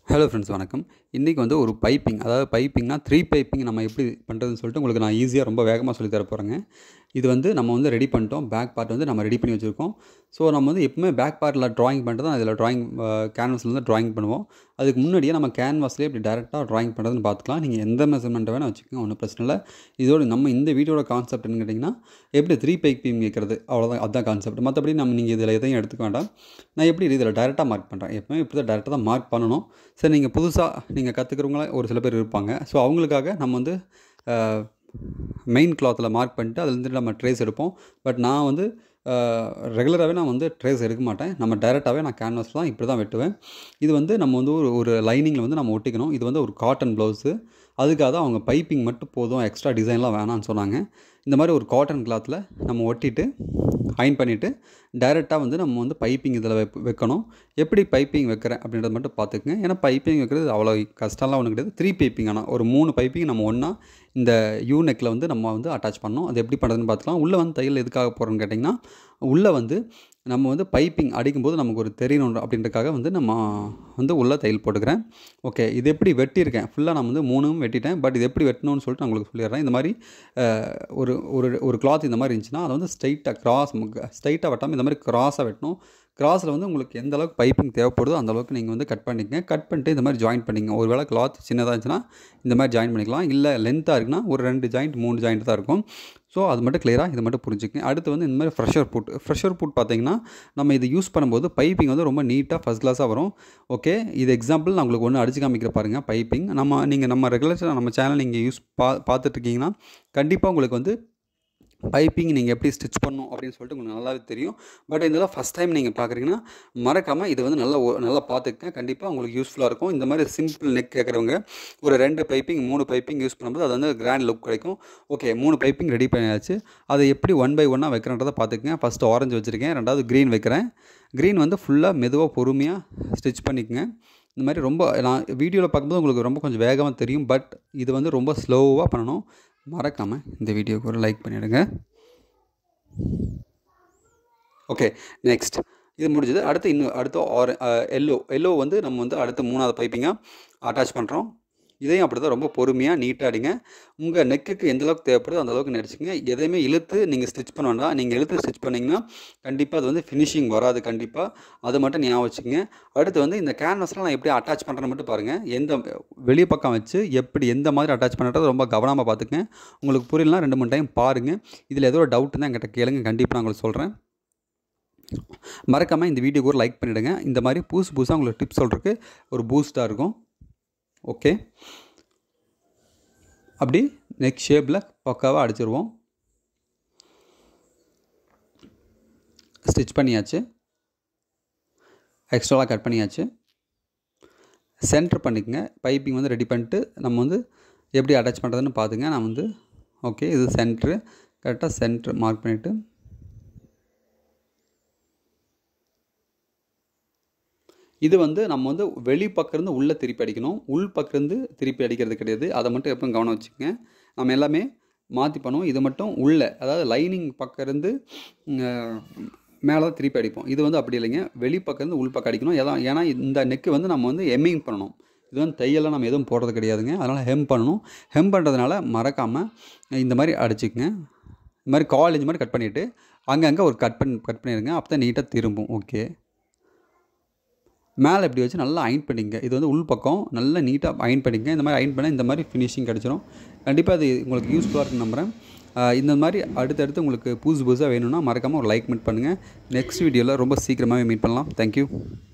hello friends வணக்கம் இன்றைக்கி வந்து ஒரு பைப்பிங் அதாவது பைப்பிங்னா த்ரீ பைப்பிங் நம்ம எப்படி பண்ணுறதுன்னு சொல்லிட்டு உங்களுக்கு நான் ஈஸியாக ரொம்ப வேகமாக சொல்லி தர போகிறேங்க இது வந்து நம்ம வந்து ரெடி பண்ணிட்டோம் பேக் பார்ட் வந்து நம்ம ரெடி பண்ணி வச்சுருக்கோம் ஸோ நம்ம வந்து எப்பவுமே பேக் பார்ட்டில் ட்ராயிங் பண்ணுறது தான் இதில் ட்ராயிங் கேன்வாஸில் வந்து ட்ராயிங் பண்ணுவோம் அதுக்கு முன்னாடியே நம்ம கேன்வாஸ்லேயே இப்படி டேரெக்டாக ட்ராயிங் பண்ணுறதுன்னு பார்த்துக்கலாம் நீங்கள் எந்த மெஷர்மெண்ட்டை வேணால் வச்சுக்கோங்க ஒன்றும் பிரச்சனை இல்லை இதோட நம்ம இந்த வீடியோட கான்செப்ட் என்ன கேட்டிங்கன்னா எப்படி த்ரீ பைப்பிங் வைக்கிறது அவ்வளோதான் அதுதான் கான்செப்ட் மற்றபடி நம்ம நீங்கள் இதில் எதையும் எடுத்துக்க வேண்டாம் நான் எப்படி இதில் டேரெக்டாக மார்க் பண்ணுறேன் எப்பவுமே இப்படி தான் டேரெக்டாக தான் மார்க் பண்ணணும் சரி நீங்கள் புதுசாக நீங்கள் கற்றுக்கிறவங்கள ஒரு சில பேர் இருப்பாங்க ஸோ அவங்களுக்காக நம்ம வந்து மெயின் கிளாத்தில் மார்க் பண்ணிட்டு அதுலேருந்து நம்ம ட்ரேஸ் எடுப்போம் பட் நான் வந்து ரெகுலராகவே நான் வந்து ட்ரேஸ் எடுக்க மாட்டேன் நம்ம டேரெக்டாகவே நான் கேன்வாஸ் தான் இப்படி தான் வெட்டுவேன் இது வந்து நம்ம வந்து ஒரு ஒரு லைனிங்கில் வந்து நம்ம ஒட்டிக்கணும் இது வந்து ஒரு காட்டன் ப்ளவுஸு அதுக்காக தான் அவங்க பைப்பிங் மட்டும் போதும் எக்ஸ்ட்ரா டிசைன்லாம் வேணாம்னு சொன்னாங்க இந்த மாதிரி ஒரு காட்டன் கிளாத்தில் நம்ம ஒட்டிட்டு அயன் பண்ணிவிட்டு டைரெக்டாக வந்து நம்ம வந்து பைப்பிங் இதில் வைப் வைக்கணும் எப்படி பைப்பிங் வைக்கிறேன் அப்படின்றத மட்டும் பார்த்துக்குங்க ஏன்னா பைப்பிங் வைக்கிறது அவ்வளோ கஷ்டம்லாம் ஒன்றும் கிடையாது த்ரீ பைப்பிங் ஆனால் ஒரு மூணு பைப்பிங் நம்ம ஒன்றா இந்த யூ நெக்கில் வந்து நம்ம வந்து அட்டாச் பண்ணோம் அது எப்படி பண்ணுறதுன்னு பார்த்துக்கலாம் உள்ளே வந்து தையல் எதுக்காக போகிறோன்னு கேட்டிங்கன்னா உள்ளே வந்து நம்ம வந்து பைப்பிங் அடிக்கும்போது நமக்கு ஒரு தெரியணும் அப்படின்றக்காக வந்து நம்ம வந்து உள்ளே தையல் போட்டுக்கிறேன் ஓகே இது எப்படி வெட்டியிருக்கேன் ஃபுல்லாக நான் வந்து மூணும் வெட்டிட்டேன் பட் இது எப்படி வெட்டணும்னு சொல்லிட்டு நான் உங்களுக்கு சொல்லிடுறேன் இந்த மாதிரி ஒரு ஒரு ஒரு கிளாத் இந்த மாதிரி இருந்துச்சுன்னா அதை வந்து ஸ்ட்ரைட்டாக கிராஸ் ஸ்ட்ரைட்டாக வெட்டாமல் இந்த மாதிரி கிராஸாக வெட்டணும் கிராஸில் வந்து உங்களுக்கு எந்த அளவுக்கு பைப்பிங் தேவைப்படுதோ அந்த அளவுக்கு நீங்கள் வந்து கட் பண்ணிக்கங்க கட் பண்ணிட்டு இந்த மாதிரி ஜாயின் பண்ணிங்க ஒரு வேளை கிளாத் சின்னதாக இருந்துச்சுன்னா இந்த மாதிரி ஜாயின் பண்ணிக்கலாம் இல்லை லென்த்தாக இருக்குன்னா ஒரு ரெண்டு ஜாயிண்ட் மூணு ஜாயிண்ட் தான் இருக்கும் ஸோ அது மட்டும் கிளியராக இது மட்டும் புரிஞ்சுக்கங்க அடுத்து வந்து இந்த மாதிரி ஃப்ரெஷர் புட் ஃப்ரெஷர் புட் பார்த்தீங்கன்னா நம்ம இது யூஸ் பண்ணும்போது பைப்பிங் வந்து ரொம்ப நீட்டாக ஃபஸ்ட் கிளாஸாக வரும் ஓகே இது எக்ஸாம்பிள் நான் உங்களுக்கு ஒன்று அடிச்சு காமிக்கிற பாருங்கள் பைப்பிங் நம்ம நீங்கள் நம்ம ரெகுலர் நம்ம சேனல் நீங்கள் யூஸ் பா பார்த்துட்ருக்கீங்கன்னா கண்டிப்பாக உங்களுக்கு வந்து பைப்பிங் நீங்கள் எப்படி ஸ்டிச் பண்ணணும் அப்படின்னு சொல்லிட்டு உங்களுக்கு நல்லாவே தெரியும் பட் இதெல்லாம் ஃபஸ்ட் டைம் நீங்கள் பார்க்குறீங்கன்னா மறக்காமல் இது வந்து நல்லா நல்லா பார்த்துக்கங்க கண்டிப்பாக உங்களுக்கு யூஸ்ஃபுல்லாக இருக்கும் இந்த மாதிரி சிம்பிள் நெக் கேட்குறவங்க ஒரு ரெண்டு பைப்பிங் மூணு பைப்பிங் யூஸ் பண்ணும்போது அது வந்து கிராண்ட் லுக் கிடைக்கும் ஓகே மூணு பைப்பிங் ரெடி பண்ணியாச்சு அதை எப்படி ஒன் பை ஒன்னாக வைக்கிறன்றதை பார்த்துக்கங்க ஃபஸ்ட்டு ஆரஞ்சு வச்சுருக்கேன் ரெண்டாவது க்ரீன் வைக்கிறேன் க்ரீன் வந்து ஃபுல்லாக மெதுவாக பொறுமையாக ஸ்டிச் பண்ணிக்கங்க இந்த மாதிரி ரொம்ப நான் வீடியோவில் பார்க்கும்போது உங்களுக்கு ரொம்ப கொஞ்சம் வேகமாக தெரியும் பட் இது வந்து ரொம்ப ஸ்லோவாக பண்ணணும் மறக்காமல் இந்த வீடியோக்கு ஒரு லைக் பண்ணிவிடுங்க ஓகே நெக்ஸ்ட் இது முடிஞ்சது அடுத்து இன்னும் அடுத்து ஆர எல்லோ எல்லோ வந்து நம்ம வந்து அடுத்து மூணாவது பைப்பிங்காக அட்டாச் பண்ணுறோம் இதையும் அப்படி தான் ரொம்ப பொறுமையாக நீட்டாக அடிங்க உங்கள் நெக்குக்கு எந்த அளவுக்கு தேவைப்படுதோ அந்த அளவுக்கு நடிச்சுங்க எதையுமே இழுத்து நீங்கள் ஸ்டிச் பண்ண வேண்டாம் நீங்கள் இழுத்து ஸ்டிச் பண்ணிங்கன்னா கண்டிப்பாக அது வந்து ஃபினிஷிங் வராது கண்டிப்பாக அது மட்டும் ஞாபகம் வச்சுக்கோங்க அடுத்து வந்து இந்த கேன்வஸ்லாம் நான் எப்படி அட்டாச் பண்ணுறேன்னு மட்டும் பாருங்கள் எந்த வெளியே பக்கம் வச்சு எப்படி எந்த மாதிரி அட்டாச் பண்ணுறது ரொம்ப கவனமாக பார்த்துக்கங்க உங்களுக்கு புரியலாம் ரெண்டு மூணு டைம் பாருங்கள் இதில் ஏதோ ஒரு டவுட் தான் என்கிட்ட கேளுங்க கண்டிப்பாக நான் உங்களுக்கு சொல்கிறேன் மறக்காமல் இந்த வீடியோக்கு ஒரு லைக் பண்ணிவிடுங்க இந்த மாதிரி புதுசு புதுசாக உங்களுக்கு டிப்ஸ் சொல்கிறதுக்கு ஒரு பூஸ்ட்டாக இருக்கும் ஓகே அப்படி நெக்ஸ்ட் ஷேப்பில் பக்காவாக அடிச்சிருவோம் ஸ்டிச் பண்ணியாச்சு எக்ஸ்ட்ராவாக கட் பண்ணியாச்சு சென்டர் பண்ணிக்கங்க பைப்பிங் வந்து ரெடி பண்ணிட்டு நம்ம வந்து எப்படி அட்டாச் பண்ணுறதுன்னு பார்த்துங்க நான் வந்து ஓகே இது சென்ட்ரு கரெக்டாக சென்ட்ரு மார்க் பண்ணிவிட்டு இது வந்து நம்ம வந்து வெளி பக்கம்லேருந்து உள்ளே திருப்பி அடிக்கணும் உள் பக்கம்லேருந்து திருப்பி அடிக்கிறது கிடையாது அதை மட்டும் எப்பவும் கவனம் வச்சுக்கோங்க நம்ம எல்லாமே மாற்றி பண்ணுவோம் இது மட்டும் உள்ளே அதாவது லைனிங் பக்கம்லேருந்து மேலே தான் திருப்பி அடிப்போம் இது வந்து அப்படி இல்லைங்க வெளி பக்கம்லேருந்து உள் பக்கம் அடிக்கணும் ஏதா ஏன்னா இந்த நெக்கு வந்து நம்ம வந்து எம்மிங் பண்ணணும் இது வந்து தையெல்லாம் நம்ம எதுவும் போடுறது கிடையாதுங்க அதனால் ஹெம் பண்ணணும் ஹெம் பண்ணுறதுனால மறக்காமல் இந்த மாதிரி அடிச்சுக்கங்க இந்த மாதிரி காலேஜ் மாதிரி கட் பண்ணிவிட்டு அங்கங்கே ஒரு கட் பண்ணி கட் பண்ணிடுங்க அப்போ தான் நீட்டாக திரும்பும் ஓகே மேலே இப்படி வச்சு நல்லா அயன் பண்ணிங்க இது வந்து உள் பக்கம் நல்லா நீட்டாக அயன் பண்ணிங்க இந்த மாதிரி அயன் பண்ணால் இந்த மாதிரி ஃபினிஷிங் கிடச்சிரும் கண்டிப்பாக அது உங்களுக்கு யூஸ்ஃபுல்லாக இருக்குன்னு நம்புகிறேன் இந்த மாதிரி அடுத்தடுத்து உங்களுக்கு புதுசு புதுசாக வேணும்னா மறக்காமல் ஒரு லைக் மீட் பண்ணுங்கள் நெக்ஸ்ட் வீடியோவில் ரொம்ப சீக்கிரமாகவே மீட் பண்ணலாம் தேங்க்யூ